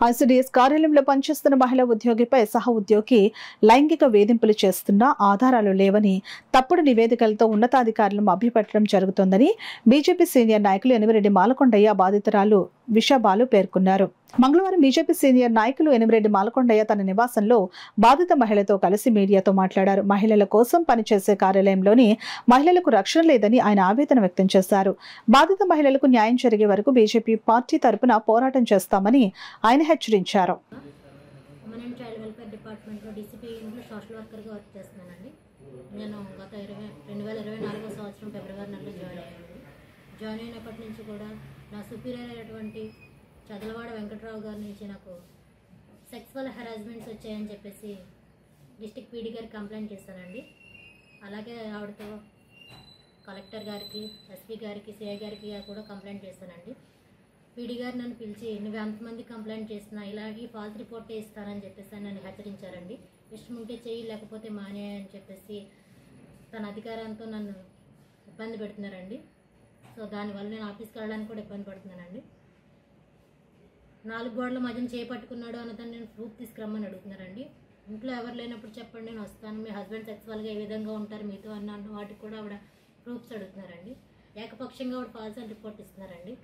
ICDS కార్యాలయంలో పనిచేస్తున్న మహిళా ఉద్యోగిపై సహ ఉద్యోగి లైంగిక వేధింపులు చేస్తున్న ఆధారాలు లేవని తప్పుడు నివేదికలతో ఉన్నతాధికారులను మభ్యపెట్టడం జరుగుతోందని బీజేపీ సీనియర్ నాయకులు ఎనిమిరెడ్డి మాలకొండయ్య బాధితురాలు విషబాలు పేర్కొన్నారు మంగళవారం బీజేపీ సీనియర్ నాయకులు ఎనిమిరెడ్డి మాలకొండయ్య తన నివాసంలో బాధిత మహిళతో కలిసి మీడియాతో మాట్లాడారు మహిళల కోసం పనిచేసే కార్యాలయంలోని మహిళలకు రక్షణ లేదని ఆయన ఆవేదన వ్యక్తం చేశారు బాధిత మహిళలకు న్యాయం జరిగే వరకు బీజేపీ పార్టీ తరపున పోరాటం చేస్తామని ఆయన హెచ్చరించారు ఉమెన్ అండ్ చైల్డ్ వెల్ఫేర్ డిపార్ట్మెంట్లో డీసీపీ యూనిట్లో సోషల్ వర్కర్గా వర్క్ చేస్తున్నానండి నేను గత ఇరవై రెండు వేల ఇరవై నాలుగో సంవత్సరం ఫిబ్రవరి నెలలో జాయిన్ అయ్యాను జాయిన్ అయినప్పటి నుంచి కూడా నా సుపీరియర్ అయినటువంటి చదలవాడ వెంకట్రావు గారి నుంచి నాకు సెక్సువల్ హెరాస్మెంట్స్ వచ్చాయని చెప్పేసి డిస్టిక్ పీడీ గారికి కంప్లైంట్ చేశానండి అలాగే ఆవిడతో కలెక్టర్ గారికి ఎస్పీ గారికి సిఐ గారికి కూడా కంప్లైంట్ చేశానండి పీడీ గారు నన్ను పిలిచి నువ్వు ఎంతమంది కంప్లైంట్ చేసినా ఇలాగే ఫాల్స్ రిపోర్ట్ ఇస్తానని చెప్పేసి ఆయన నన్ను హెచ్చరించారండి ఇష్టం ఉంటే చెయ్యి లేకపోతే మానే అని చెప్పేసి తన అధికారంతో నన్ను ఇబ్బంది పెడుతున్నారండి సో దానివల్ల నేను ఆఫీస్కి వెళ్ళడానికి కూడా ఇబ్బంది పడుతున్నానండి నాలుగు గోడల మధ్యన చేపట్టుకున్నాడు అన్నదాన్ని నేను ప్రూఫ్ తీసుకురమ్మని అడుగుతున్నారండి ఇంట్లో ఎవరు లేనప్పుడు చెప్పండి నేను వస్తాను మీ హస్బెండ్ సెక్సువల్గా ఏ విధంగా ఉంటారు మీతో అన్నాను వాటికి కూడా ఆవిడ ప్రూఫ్స్ అడుగుతున్నారండి ఏకపక్షంగా ఆవిడ ఫాల్స్ అని రిపోర్ట్ ఇస్తున్నారండి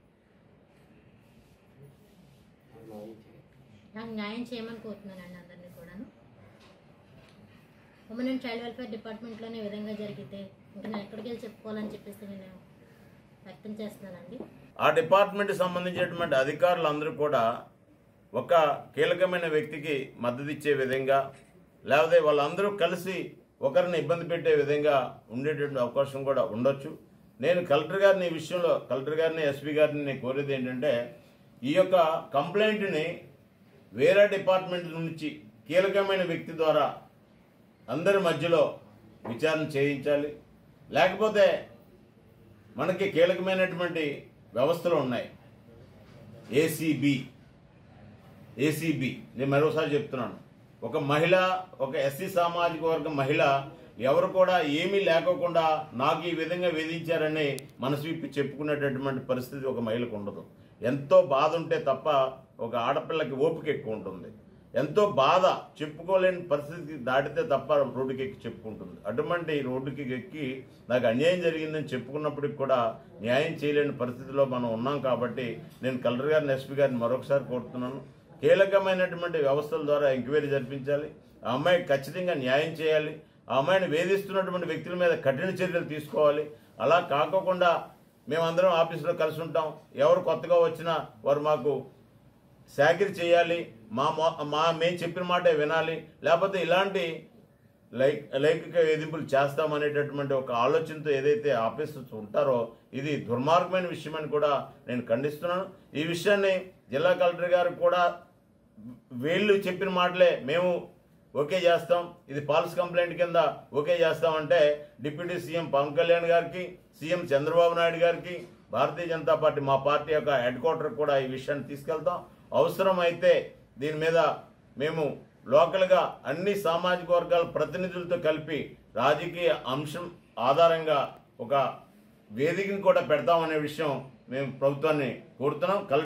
నాకు న్యాయం చేయమని కోరుతున్నానండి అందరినీ కూడాను ఉమెన్ అండ్ చైల్డ్ వెల్ఫేర్ డిపార్ట్మెంట్లోనే ఈ విధంగా జరిగితే ఇంకా నేను ఎక్కడికి వెళ్ళి చెప్పుకోవాలని చెప్పేసి నేను వ్యక్తం చేస్తున్నానండి ఆ డిపార్ట్మెంట్ సంబంధించినటువంటి అధికారులందరూ కూడా ఒక కీలకమైన వ్యక్తికి మద్దతు ఇచ్చే విధంగా లేకపోతే వాళ్ళందరూ కలిసి ఒకరిని ఇబ్బంది పెట్టే విధంగా ఉండేటువంటి అవకాశం కూడా ఉండొచ్చు నేను కలెక్టర్ గారిని ఈ విషయంలో కలెక్టర్ గారిని ఎస్పీ గారిని నేను కోరేది ఏంటంటే ఈ యొక్క కంప్లైంట్ని వేరే డిపార్ట్మెంట్ నుంచి కీలకమైన వ్యక్తి ద్వారా అందరి మధ్యలో విచారణ చేయించాలి లేకపోతే మనకి కీలకమైనటువంటి వ్యవస్థలు ఉన్నాయి ఏసీబీ ఏసీబీ నేను మరోసారి చెప్తున్నాను ఒక మహిళ ఒక ఎస్సీ సామాజిక వర్గ మహిళ ఎవరు కూడా ఏమీ లేకోకుండా నాకు ఈ విధంగా వేధించారని మనసు విప్పి చెప్పుకునేటటువంటి పరిస్థితి ఒక మహిళకు ఉండదు ఎంతో బాధ ఉంటే తప్ప ఒక ఆడపిల్లకి ఓపిక ఎక్కువ ఉంటుంది ఎంతో బాధ చెప్పుకోలేని పరిస్థితికి దాటితే తప్ప రోడ్డుకి ఎక్కి చెప్పుకుంటుంది అటువంటి రోడ్డుకి ఎక్కి నాకు అన్యాయం జరిగిందని చెప్పుకున్నప్పటికి కూడా న్యాయం చేయలేని పరిస్థితిలో మనం ఉన్నాం కాబట్టి నేను కలెక్టర్ గారిని ఎస్పీ గారిని మరొకసారి కోరుతున్నాను కీలకమైనటువంటి వ్యవస్థల ద్వారా ఎంక్వైరీ జరిపించాలి ఆ అమ్మాయికి ఖచ్చితంగా న్యాయం చేయాలి ఆ అమ్మాయిని వేధిస్తున్నటువంటి వ్యక్తుల మీద కఠిన చర్యలు తీసుకోవాలి అలా కాకోకుండా మేమందరం ఆఫీసులో కలిసి ఉంటాం ఎవరు కొత్తగా వచ్చినా వారు మాకు సాకిరి చేయాలి మా మొ- మా మేము చెప్పిన మాటే వినాలి లేకపోతే ఇలాంటి లైక్ లైంగిక వేధింపులు చేస్తామనేటటువంటి ఒక ఆలోచనతో ఏదైతే ఆఫీసర్స్ ఉంటారో ఇది దుర్మార్గమైన విషయమని కూడా నేను ఖండిస్తున్నాను ఈ విషయాన్ని జిల్లా కలెక్టర్ గారు కూడా వీళ్ళు చెప్పిన మాటలే మేము ఓకే చేస్తాం ఇది ఫాల్స్ కంప్లైంట్ కింద ఓకే చేస్తామంటే డిప్యూటీ సీఎం పవన్ కళ్యాణ్ గారికి సీఎం చంద్రబాబు నాయుడు గారికి భారతీయ జనతా పార్టీ మా పార్టీ యొక్క హెడ్ క్వార్టర్ కూడా ఈ విషయాన్ని తీసుకెళ్తాం అవసరమైతే దీని మీద మేము లోకల్గా అన్ని సామాజిక వర్గాల ప్రతినిధులతో కలిపి రాజకీయ అంశం ఆధారంగా ఒక వేదికను కూడా పెడతామనే విషయం మేము ప్రభుత్వాన్ని కోరుతున్నాం కల్